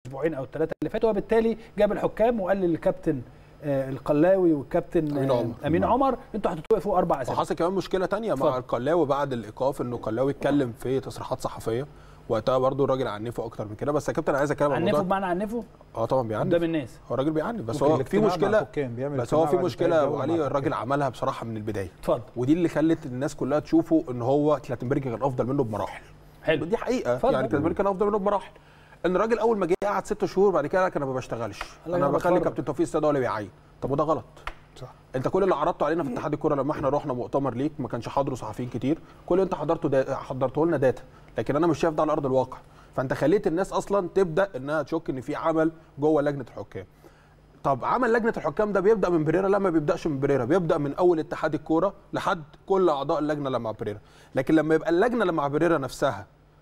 الاسبوعين او الثلاثه اللي فاتوا وبالتالي جاب الحكام وقال للكابتن آه، القلاوي والكابتن أمين آه، عمر. امين عمر انتوا هتتوقفوا اربع اسابيع وحصل كمان مشكله تانية اتفضل. مع القلاوي بعد الايقاف انه القلاوي اتكلم في تصريحات صحفيه وقتها برضو الراجل عنفه اكتر من كده بس يا كابتن عايز اتكلم عن عنفوا الموضوع بمعنى عنفوا اه طبعا بيعنف قدام الناس هو الراجل بيعنف بس ممكن هو في الاجتماع مع مشكله الحكام، بيعمل بس هو اجتماع في بعد مشكله كده يا يجاوب ابو مع علي الحكام. الراجل عملها بصراحه من البدايه اتفضل ودي اللي خلت الناس كلها تشوفه ان هو كلاتنبرج كان افضل منه بمراحل حلو دي حقيقه اتفضل. يعني كلاتنبرج كان افضل منه بمراحل ان الراجل اول ما جه قعد ست شهور بعد كده قال لك انا ما بشتغلش الله انا ينور بخلي بتفرج. كابتن توفيق السيد هو اللي بيعين طب وده غلط صح انت كل اللي عرضته علينا في اتحاد الكوره لما احنا رحنا مؤتمر ليك ما كانش حاضره صحفيين كتير كل اللي انت حضرته دا... حضرته لنا داتا لكن انا مش شايف ده على ارض الواقع فانت خليت الناس اصلا تبدا انها تشك ان في عمل جوه لجنه الحكام طب عمل لجنه الحكام ده بيبدا من بريرا لا ما بيبداش من بريرا بيبدا من اول اتحاد الكوره لحد كل اعضاء اللجنه اللي مع بريرا لكن لما يبقى اللجنه اللي مع بريرا نفسها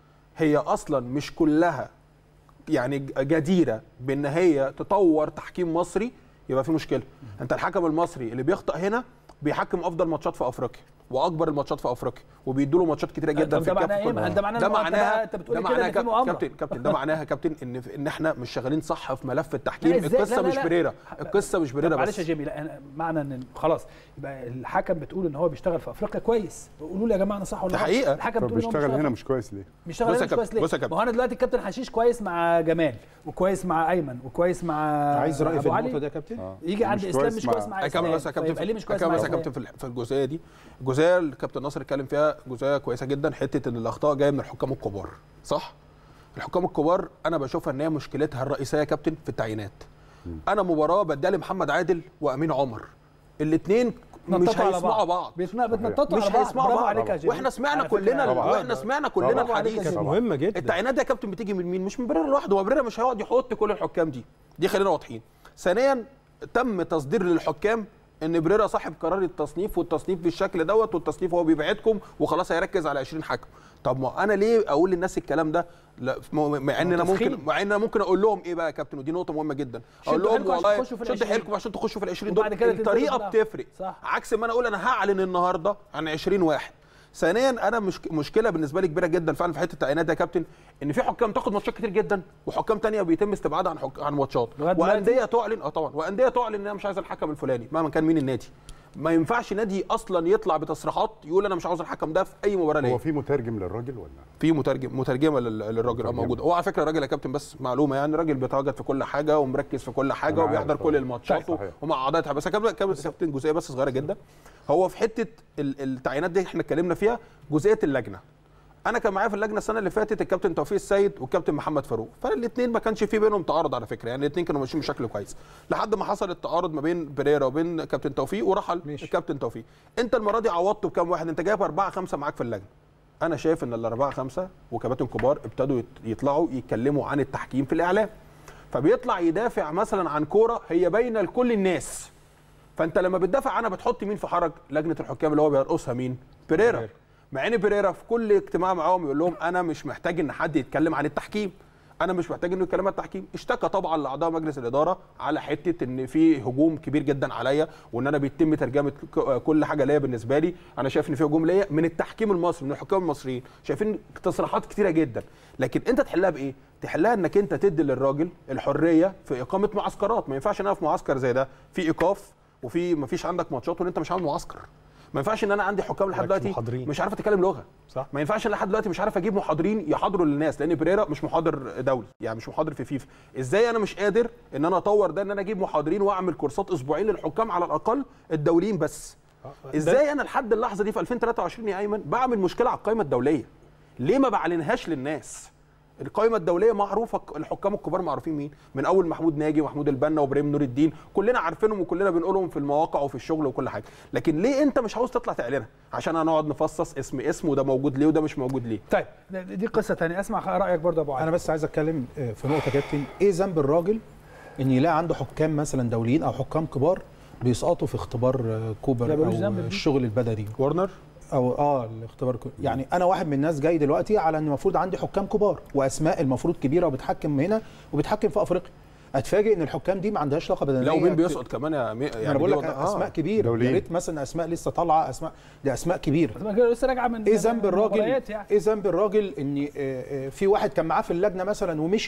هي اصلا مش كلها يعني جديره بان هي تطور تحكيم مصري يبقى في مشكله انت الحكم المصري اللي بيخطئ هنا بيحكم افضل ماتشات في افريقيا واكبر الماتشات في افريقيا وبيدوا له ماتشات كتيره جدا طب في ده الكاف معناه ايه؟ كله. هل ده معناه ده إن هو أنت معناها بقى- أنت بتقول ده كده إن معناها في كاب- مؤامرة. كابتن كابتن ده معناها يا كابتن ان ان احنا مش شغالين صح في ملف التحكيم لا، إزاي؟ القصه لا، لا، مش لا. بريرا القصه مش بريرا طب معلش بس يا جيمي لا أنا معنى ان خلاص يبقى الحكم بتقول ان هو بيشتغل في افريقيا كويس قولوا لي يا جماعه انا صح ولا ده غلط؟ حقيقة. الحكم طب بتقول إن هو بيشتغل بيشتغل هنا في- مش كويس ليه؟ بيشتغل بص هنا يا مش كويس كابتن، ليه؟ بص يا كابتن. ما هو انا دلوقتي الكابتن حشيش كويس مع جمال وكويس مع ايمن وكويس مع عايز راي في أبو النقطه علي دي يا كابتن؟ آه. يجي عند مش اسلام كويس مش مع- كويس مع اكمل اسلام بس يا كابتن فيبقى ليه مش كويس اكمل مع بس يا اسلام كابتن في ال- في الجزئيه دي الجزئيه اللي الكابتن ناصر اتكلم فيها جزئيه كويسه جدا حته ان الاخطاء جايه من الحكام الكبار صح الحكام الكبار انا بشوفها ان هي مشكلتها الرئيسيه يا كابتن في التعيينات انا مباراه بديها لمحمد عادل وامين عمر الاثنين مش بيتنططوا على هيسمعوا بعض بيتنا- بيتنططوا مش على بعض هيسمعوا برافو بعض عليك يا جيمي واحنا سمعنا على فكرة كلنا طبعاً. واحنا سمعنا كلنا برافو عليك يا الحديث جيمي. كانت مهمه جدا التعيينات دي يا كابتن بتيجي من مين؟ مش من بريرا لوحده هو بريرا مش هيقعد يحط كل الحكام دي دي خلينا واضحين ثانيا تم تصدير للحكام ان بريرا صاحب قرار التصنيف والتصنيف بالشكل دوت والتصنيف هو بيبعدكم وخلاص هيركز على 20 حكم طب ما انا ليه اقول للناس الكلام ده لا م- مع ان انا تسخين. ممكن مع ان انا ممكن اقول لهم ايه بقى يا كابتن ودي نقطه مهمه جدا اقول شدوا لهم حيلكم عشان والله تخشوا في شدوا العشرين. حيلكم عشان تخشوا في ال 20 وبعد دول كده تنزلوا الطريقه تطلعوا. بتفرق صح. عكس ما انا اقول انا هعلن النهارده عن 20 واحد ثانيا انا مش مشكله بالنسبه لي كبيره جدا فعلا في حته التعيينات ده يا كابتن ان في حكام تاخد ماتشات كتير جدا وحكام تانية بيتم استبعادها عن حك... عن ماتشات لغاية دلوقتي؟ وانديه تعلن اه طبعا وانديه تعلن انها مش عايزه الحكم الفلاني مهما كان مين النادي ما ينفعش نادي اصلا يطلع بتصريحات يقول انا مش عاوز الحكم ده في اي مباراه هو ليا في مترجم للراجل ولا في مترجم مترجمه لل- للراجل اه مترجمة. موجوده هو على فكره الراجل يا كابتن بس معلومه يعني الراجل بيتواجد في كل حاجه ومركز في كل حاجه أنا وبيحضر عارف، كل آه. الماتشات صحيح. ومع اعضائها بس كابتن كابتن كابتن جزئيه بس صغيره جدا هو في حته ال- التعيينات دي احنا اتكلمنا فيها جزئيه اللجنه انا كان معايا في اللجنه السنه اللي فاتت الكابتن توفيق السيد والكابتن محمد فاروق فالاثنين ما كانش في بينهم تعارض على فكره يعني الاثنين كانوا ماشيين بشكل كويس لحد ما حصل التعارض ما بين بريرا وبين كابتن توفيق ورحل ماشي. الكابتن توفيق انت المره دي عوضته بكام واحد انت جايب اربعه خمسه معاك في اللجنه انا شايف ان الاربعه خمسه وكباتن كبار ابتدوا يت- يطلعوا يتكلموا عن التحكيم في الاعلام فبيطلع يدافع مثلا عن كوره هي باينه لكل الناس فانت لما بتدافع عنها بتحط مين في حرج لجنه الحكام اللي هو بيرقصها مين بيريرا بيريرا. مع ان بيريرا في كل اجتماع معاهم يقول لهم انا مش محتاج ان حد يتكلم عن التحكيم انا مش محتاج انه يتكلم عن التحكيم اشتكى طبعا لاعضاء مجلس الاداره على حته ان في هجوم كبير جدا عليا وان انا بيتم ترجمه ك- كل حاجه ليا بالنسبه لي انا شايف ان في هجوم ليا من التحكيم المصري من الحكام المصريين شايفين تصريحات كتيره جدا لكن انت تحلها بايه تحلها انك انت تدي للراجل الحريه في اقامه معسكرات ما ينفعش ان انا في معسكر زي ده في ايقاف وفي ما فيش عندك ماتشات وان انت مش عامل معسكر ما ينفعش ان انا عندي حكام لحد مالكش دلوقتي محاضرين. مش عارفه تتكلم لغه صح. ما ينفعش إن لحد دلوقتي مش عارف اجيب محاضرين يحاضروا للناس لان بريرا مش محاضر دولي يعني مش محاضر في فيفا ازاي انا مش قادر ان انا اطور ده ان انا اجيب محاضرين واعمل كورسات اسبوعين للحكام على الاقل الدوليين بس ازاي انا لحد اللحظه دي في 2023 يا ايمن بعمل مشكله على القائمه الدوليه ليه ما بعلنهاش للناس القائمه الدوليه معروفه الحكام الكبار معروفين مين من اول محمود ناجي ومحمود البنا وابراهيم نور الدين كلنا عارفينهم وكلنا بنقولهم في المواقع وفي الشغل وكل حاجه لكن ليه انت مش عاوز تطلع تعلنها عشان هنقعد نفصص اسم اسم وده موجود ليه وده مش موجود ليه طيب دي قصه ثانيه اسمع رايك برضه يا ابو علي انا بس عايز اتكلم آه، في نقطه يا كابتن ايه ذنب الراجل ان يلاقي عنده حكام مثلا دوليين او حكام كبار بيسقطوا في اختبار آه، كوبر لا، ملوش او ذنب فيه. الشغل البدني ورنر او اه الاختبار كو- يعني انا واحد من الناس جاي دلوقتي على ان المفروض عندي حكام كبار واسماء المفروض كبيره وبتحكم هنا وبتحكم في افريقيا اتفاجئ ان الحكام دي ما عندهاش لياقه بدنيه لا ومين بيسقط كمان يا مي... يعني انا بقول دي لك وضع- اسماء كبيره يا دوليين. ريت مثلا اسماء لسه طالعه اسماء دي اسماء كبيره طب أنا لسه راجعه من ايه ذنب الراجل مباريات يعني. ايه ذنب الراجل ان آه، آه، في واحد كان معاه في اللجنه مثلا ومشي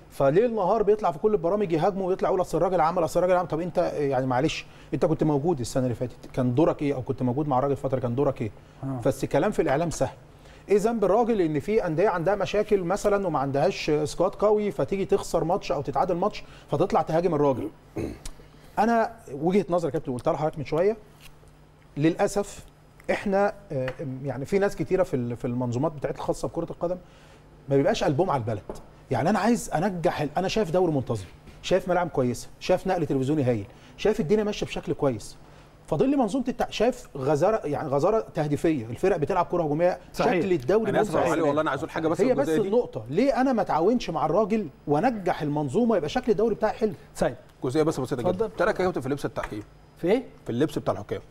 فليل نهار بيطلع في كل البرامج يهاجمه ويطلع يقول اصل الراجل عمل اصل الراجل عمل طب انت يعني معلش انت كنت موجود السنه اللي فاتت كان دورك ايه او كنت موجود مع الراجل فتره كان دورك ايه آه. بس كلام في الاعلام سهل ايه ذنب الراجل ان في انديه عندها مشاكل مثلا وما عندهاش سكواد قوي فتيجي تخسر ماتش او تتعادل ماتش فتطلع تهاجم الراجل انا وجهه نظري يا كابتن قلتها لحضرتك من شويه للاسف احنا آه، يعني في ناس كتيره في ال- في المنظومات بتاعت الخاصه بكره القدم ما بيبقاش قلبهم على البلد يعني انا عايز انجح ال- انا شايف دوري منتظم شايف ملاعب كويسه شايف نقل تلفزيوني هايل شايف الدنيا ماشيه بشكل كويس فاضل لي منظومه التع... شايف غزاره يعني غزاره تهديفيه الفرق بتلعب كره هجوميه صحيح. شكل الدوري انا اسف يا ممتع. أبو علي والله انا عايز اقول حاجه بس هي في بس الجزئية دي. النقطه ليه انا ما اتعاونش مع الراجل وانجح المنظومه يبقى شكل الدوري بتاعي حلو سيد جزئيه بس بسيطه جدا اتفضل. إيه رايك يا كابتن في لبس التحكيم في ايه؟ في اللبس بتاع الحكام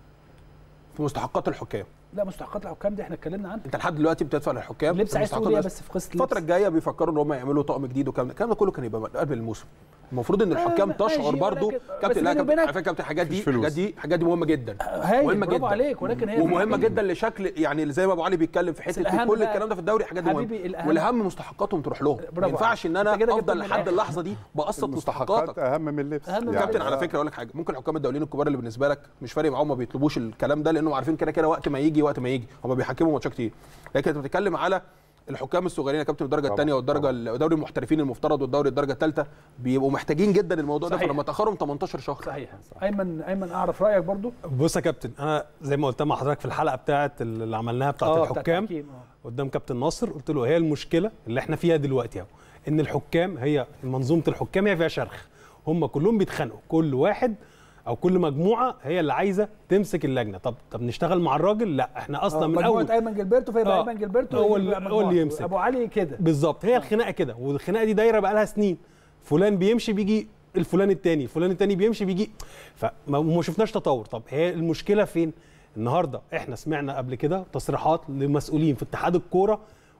في مستحقات الحكام لا مستحقات الحكام دي احنا اتكلمنا عنها انت لحد دلوقتي بتدفع للحكام اللبس في عايز تقول مستحقات ايه بس. بس في قصه الفتره اللبس؟ الجايه بيفكروا ان هم يعملوا طقم جديد والكلام ده الكلام ده كله كان يبقى قبل الموسم المفروض ان الحكام آه، تشعر ماشي، برضو ولكن- بس كابتن لا بيني كابتن وبينك- على فكره كابتن الحاجات دي مفيش فلوس. الحاجات دي الحاجات دي مهمه جدا هايل مهمه برافو جدا عليك ولكن هي ومهمه الحكام- جدا لشكل يعني زي ما ابو علي بيتكلم في حته الأهم كل بقى- الكلام ده في الدوري الحاجات دي حبيبي مهمه الأهم- والاهم مستحقاتهم تروح لهم ما برافو ينفعش ان انا عليك. أنت كده افضل جبت من لحد الآخر. اللحظه دي بقسط المستحقات مستحقاتك اهم من اللبس أهم من كابتن على آه. فكره اقول لك حاجه ممكن الحكام الدوليين الكبار اللي بالنسبه لك مش فارق معاهم ما بيطلبوش الكلام ده لانهم عارفين كده كده وقت ما يجي وقت ما يجي هم بيحكموا ماتشات كتير لكن انت بتتكلم على الحكام الصغيرين يا كابتن الدرجه طبعاً، الثانيه والدرجه طبعاً. ال- ودوري المحترفين المفترض والدوري الدرجه الثالثه بيبقوا محتاجين جدا الموضوع ده صحيح. فلما تاخرهم 18 شهر صحيح ايمن ايمن اعرف رايك برضو بص يا كابتن انا زي ما قلت مع حضرتك في الحلقه بتاعت اللي عملناها بتاعت آه، الحكام التحكيم، آه. قدام كابتن ناصر قلت له هي المشكله اللي احنا فيها دلوقتي اهو ان الحكام هي منظومه الحكام هي فيها شرخ هم كلهم بيتخانقوا كل واحد او كل مجموعه هي اللي عايزه تمسك اللجنه طب طب نشتغل مع الراجل لا احنا اصلا آه، من مجموعه اول ايمن جilberto فيبقى آه، ايمن جilberto هو اللي- يبقى هو مجموعة. اللي يمسك. ابو علي كده بالظبط هي الخناقه كده والخناقه دي دايره بقى لها سنين فلان بيمشي بيجي الفلان التاني فلان التاني بيمشي بيجي فما ما شفناش تطور طب هي المشكله فين النهارده احنا سمعنا قبل كده تصريحات لمسؤولين في اتحاد الكوره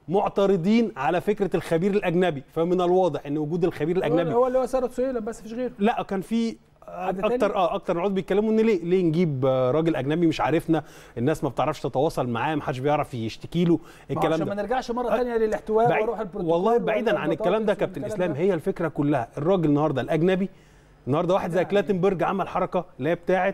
معترضين على فكره الخبير الاجنبي فمن الواضح ان وجود الخبير الاجنبي هو اللي هو سارة سويلم بس مفيش غيره لا كان في حد تاني؟ اكتر اه اكتر نقعد بيتكلموا ان ليه ليه نجيب آه، راجل اجنبي مش عارفنا الناس ما بتعرفش تتواصل معاه ما حدش بيعرف يشتكي له الكلام الكلام عشان ما ده نرجعش مره ثانيه للاحتواء بعيد واروح البروتوكول والله بعيدا ولا عن الكلام ده البطاطس كابتن والكلام اسلام ده. هي الفكره كلها الراجل النهارده الاجنبي النهارده واحد زي كلاتنبرج عمل حركه اللي هي بتاعه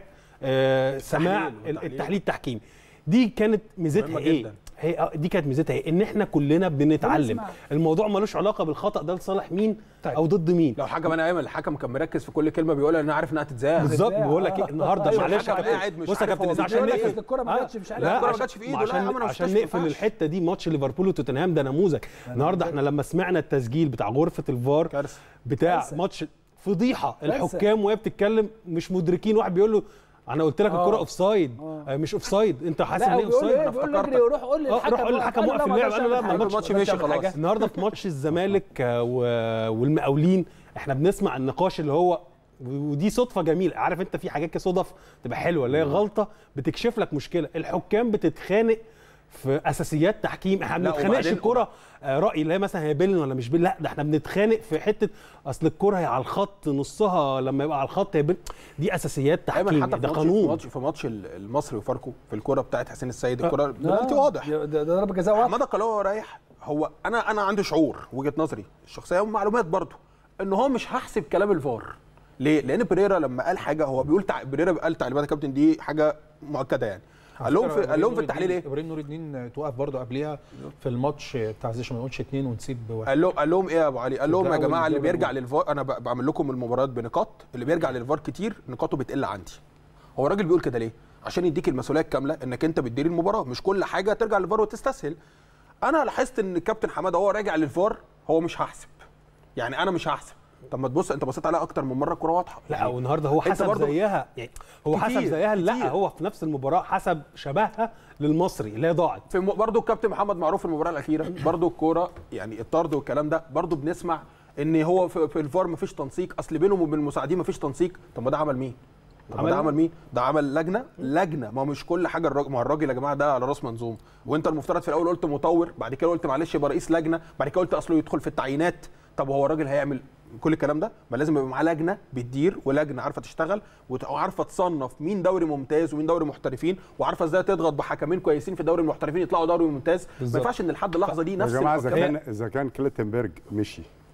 آه سماع التحليل. ال- التحليل التحكيمي دي كانت ميزتها مهمة ايه جدا. هي آه، دي كانت ميزتها ايه ان احنا كلنا بنتعلم بنسمع. الموضوع ملوش علاقه بالخطا ده لصالح مين طيب. او ضد مين لو حكم انا ايمن الحكم كان مركز في كل كلمه بيقولها لان انا عارف انها هتتذاع بالظبط إزاي؟ بقول لك آه. ايه النهارده أيوة، معلش يا الحكم قاعد كابتن مش بص يا عارف كابتن هو إذا بيقول عشان إيه. نقفل أصل الكرة ما آه، جاتش، مش عارف. لا الكرة ما عشان- جاتش في إيده، لا عشان يا عم أنا عشان شفتش، ما نقفل ينفعش. الحته دي ماتش ليفربول وتوتنهام ده نموذج النهارده احنا لما سمعنا التسجيل بتاع غرفه الفار كارثة. بتاع كارثة. ماتش فضيحه كارثة. الحكام وهي بتتكلم مش مدركين واحد بيقول له انا قلت لك آه. الكره اوف سايد آه. مش اوف سايد انت حاسس لا ان هي هو اوف بيقول له سايد ايه بيقول له اجري وروح قول اه للحكم روح قول للحكم قال له وقف لا، ما اللعب أقدرش قال له لا أعمل ما حاجة. الماتش الماتش ما ماشي تعمل خلاص. حاجة. النهارده في ماتش الزمالك آه، و- والمقاولين احنا بنسمع النقاش اللي هو ودي صدفه جميله عارف انت في حاجات كده صدف تبقى حلوه اللي هي غلطه بتكشف لك مشكله الحكام بتتخانق في اساسيات تحكيم احنا ما لا، بنتخانقش وبعدين- الكره آه، راي اللي هي مثلا هي بيلن ولا مش بيلن لا ده احنا بنتخانق في حته اصل الكره هي على الخط نصها لما يبقى على الخط هي بيلن دي اساسيات ايمن تحكيم حتى في ده ماتش في قانون ماتش في ماتش ال- المصري وفاركو في الكوره بتاعت حسين السيد الكوره البنالتي واضح ده ده ضربه جزاء واضح حماده قلاوه رايح هو انا انا عندي شعور وجهه نظري الشخصيه ومعلومات برضو ان هو مش هحسب كلام الفار ليه؟ لان بريرا لما قال حاجه هو بيقول تع... بريرا قال تعليمات يا كابتن دي حاجه مؤكده يعني قال لهم في قال لهم في التحليل ايه؟ ابراهيم نور الدين توقف برضه قبليها في الماتش بتاع زي ما نقولش اثنين ونسيب واحد قال لهم قال لهم ايه يا ابو علي؟ قال لهم يا الدوري- جماعه اللي الدوري بيرجع الأول. للفار انا ب- بعمل لكم المباريات بنقاط اللي بيرجع للفار كتير نقاطه بتقل عندي. هو الراجل بيقول كده ليه؟ عشان يديك المسؤوليه الكامله انك انت بتدير المباراه مش كل حاجه ترجع للفار وتستسهل. انا لاحظت ان الكابتن حماده وهو راجع للفار هو مش هحسب. يعني انا مش هحسب. طب ما تبص انت بصيت عليها اكتر من مره الكوره واضحه لا يعني والنهارده هو أنت حسب برضو- زيها يعني هو حسب كتير، زيها لا كتير. هو في نفس المباراه حسب شبهها للمصري اللي هي ضاعت في م... برضه الكابتن محمد معروف في المباراه الاخيره برضه الكوره يعني الطرد والكلام ده برضه بنسمع ان هو في, في الفار مفيش تنسيق اصل بينهم وبين المساعدين مفيش تنسيق طب ما ده عمل مين؟ طب ما عمل ده مين؟ عمل مين؟ ده عمل لجنه لجنه ما هو مش كل حاجه الراجل ما هو الراجل يا جماعه ده على راس منظومه وانت المفترض في الاول قلت مطور بعد كده قلت معلش يبقى رئيس لجنه بعد كده قلت اصله يدخل في التعيينات طب هو الراجل هيعمل كل الكلام ده ما لازم يبقى معاه لجنه بتدير ولجنه عارفه تشتغل وت- وعارفه تصنف مين دوري ممتاز ومين دوري محترفين وعارفه ازاي تضغط بحكمين كويسين في دوري المحترفين يطلعوا دوري ممتاز ما بالظبط. ينفعش ان لحد اللحظه دي يا نفس جماعه اذا الحكام- كان اذا كان كليتنبرج مشي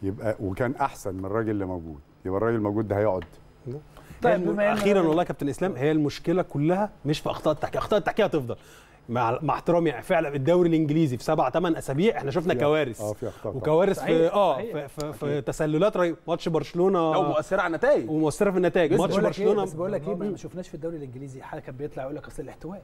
يبقى وكان احسن من الراجل اللي موجود يبقى الراجل الموجود ده هيقعد طيب، طيب بما إن- اخيرا والله يا كابتن اسلام هي المشكله كلها مش في اخطاء التحكيم اخطاء التحكيم هتفضل مع مع احترامي فعلا الدوري الانجليزي في سبع ثمان اسابيع احنا شفنا في- كوارث اه في اخطاء طبعاً. وكوارث في صحيح، اه صحيح. في, في, في تسللات رهيبة. ماتش برشلونه لو مؤثره على النتائج ومؤثره في النتائج بس ماتش بقول لك ايه برشلونه بس بقول لك ايه ما شفناش في الدوري الانجليزي حاجه كان بيطلع يقول لك اصل الاحتواء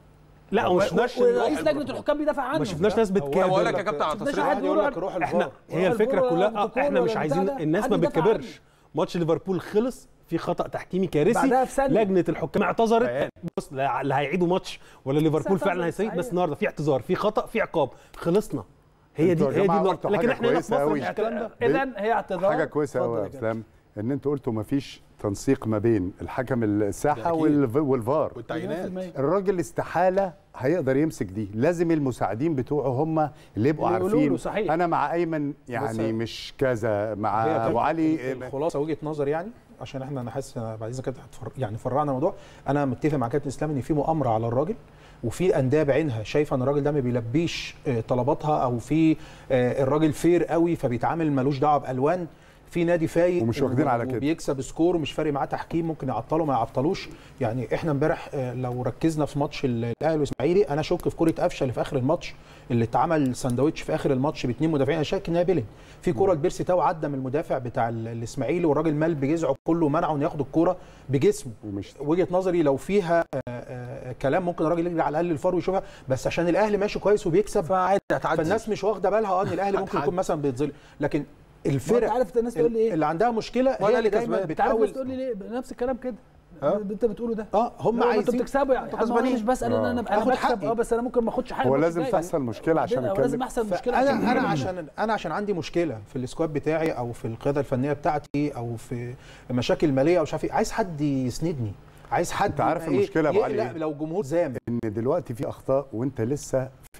لا وما شفناش ورئيس لجنه الحكام بيدافع عنه ما شفناش ناس طب اقول لك يا بتكابر كابتن على شفناش تصريح حد واحد يقول يقول لك روح احنا الفار هي الفكره الفار كلها ولا آه، البروتوكول احنا ولا مش عايزين البتاع ده. الناس حد ما يدافع بتكبرش ماتش ليفربول خلص في خطا تحكيمي كارثي بعدها في ثانية. لجنه الحكام اعتذرت بص لا لا هيعيدوا ماتش ولا ليفربول بس فعلا اعتذر، هيسيء بس صحيح. النهارده في اعتذار في خطا في عقاب خلصنا هي دي انتوا يا هي دي جماعة النقطه قلتوا لكن حاجة احنا هنا في كويسة مصر أوي. مفيش الكلام ده اذا هي اعتذار حاجه كويسه اتفضل قوي يا يا كابتن. اسلام ان انتوا قلتوا ما فيش تنسيق ما بين الحكم الساحه ده أكيد. والف- والفار والتعيينات 100%. الراجل استحاله هيقدر يمسك دي لازم المساعدين بتوعه هم اللي يبقوا اللي يقولوا له عارفين صحيح. انا مع ايمن يعني بص- مش كذا هي مع كانت ابو علي الخلاصه وجهه نظر يعني عشان احنا انا حاسس أنا بعد اذنك كابتن هتفر- يعني فرعنا الموضوع انا متفق مع كابتن اسلام ان في مؤامره على الراجل وفي انديه بعينها شايفه ان الراجل ده ما بيلبيش آه، طلباتها او في آه، الراجل فير قوي فبيتعامل ملوش دعوه بالوان في نادي فايق ومش واخدين على كده. وبيكسب سكور ومش فارق معاه تحكيم ممكن يعطله ما يعطلوش يعني احنا امبارح آه، لو ركزنا في ماتش ال- الاهلي والاسماعيلي انا اشك في كره قفشه اللي في اخر الماتش اللي اتعمل ساندوتش في اخر الماتش باثنين مدافعين انا شاك انها بيلين في كوره لبيرسي تاو عدى من المدافع بتاع ال- الاسماعيلي والراجل مال بجذعه كله منعه انه ياخد الكوره بجسمه ومش وجهه نظري لو فيها آه، آه، كلام ممكن الراجل يجري على الاقل الفار ويشوفها بس عشان الاهلي ماشي كويس وبيكسب فعادي هتعدي فالناس مش واخده بالها اه ان الاهلي ممكن يكون مثلا بيتظلم لكن ما الفرق انت عارف الناس تقول لي ايه اللي عندها مشكله وأنا هي اللي اللي دايما كسبان. انت عارف الناس بتحاول تقول لي ليه نفس الكلام كده اه. انت بتقوله ده اه هم لا، ما انتوا عايزين بتكسبوا يعني انتوا انا كسبانين. مش بسال ان انا انا آخد بكسب حقي. اه بس انا ممكن ما اخدش حاجه هو الماتش لازم الجاي. تحصل مشكله عشان بعدين- أو لازم نتكلم احصل مشكله عشان انا انا نتكلم. عشان انا عشان عندي مشكله في السكواد بتاعي او في القياده الفنيه بتاعتي او في مشاكل ماليه او مش عارف ايه عايز حد يسندني عايز حد انت عارف يبقى إيه؟ المشكلة يا أبو علي يقلق إيه؟ لو جمهور زام ان دلوقتي في اخطاء وانت لسه في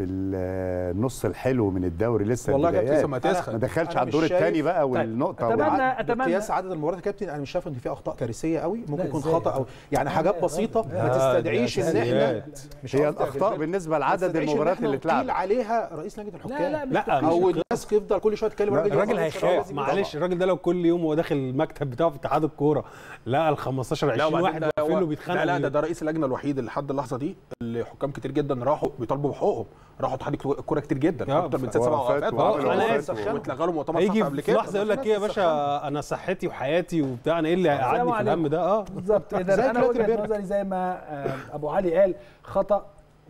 النص الحلو من الدوري لسه والله يا كابتن البدايات. لسه ما تسخن. ما دخلش أنا على الدور مش شايف- الثاني بقى طيب، والنقطه أتمنى والع- اتمنى بقياس عدد المباريات يا كابتن انا مش شايف ان في اخطاء كارثيه قوي ممكن لا، يكون إزاي؟ خطا او يعني حاجات بسيطه ما تستدعيش ان احنا مش هي قصدي الاخطاء أجل. بالنسبه ما لعدد تستدعيش إن المباريات إحنا اللي نقيل اتلعبت عليها رئيس لجنه الحكام لا لا مش لا، تقييم. او الناس تفضل كل شويه تتكلم لا، الراجل الراجل يخلص هيخاف لازم معلش الراجل ده لو كل يوم هو داخل المكتب بتاعه في اتحاد الكوره لقى ال 15 لا 20 وبعدين واحد ده واقفين هو- له بيتخانقوا لا لا ده ده رئيس اللجنه الوحيد اللي لحد اللحظه دي اللي حكام كتير جدا راحوا بيطالبوا بحقوقهم راحوا اتحاد الكوره كتير جدا آه، اكتر من ف- ست سبع وقفات وقفات وعملوا أنا وقفات آسف. و- واتلغى له مؤتمر هيجي صحفي قبل في كده لحظه يقول لك ايه يا باشا انا صحتي وحياتي وبتاع انا ايه اللي السلام هيقعدني في الهم عليكم. ده اه بالظبط زي اذا انا كلاتر وجهه بيرك. نظري زي ما آه، ابو علي قال خطا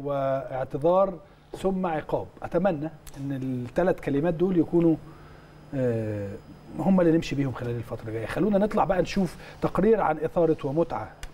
واعتذار ثم عقاب اتمنى ان الثلاث كلمات دول يكونوا آه، هم اللي نمشي بيهم خلال الفتره الجايه خلونا نطلع بقى نشوف تقرير عن اثاره ومتعه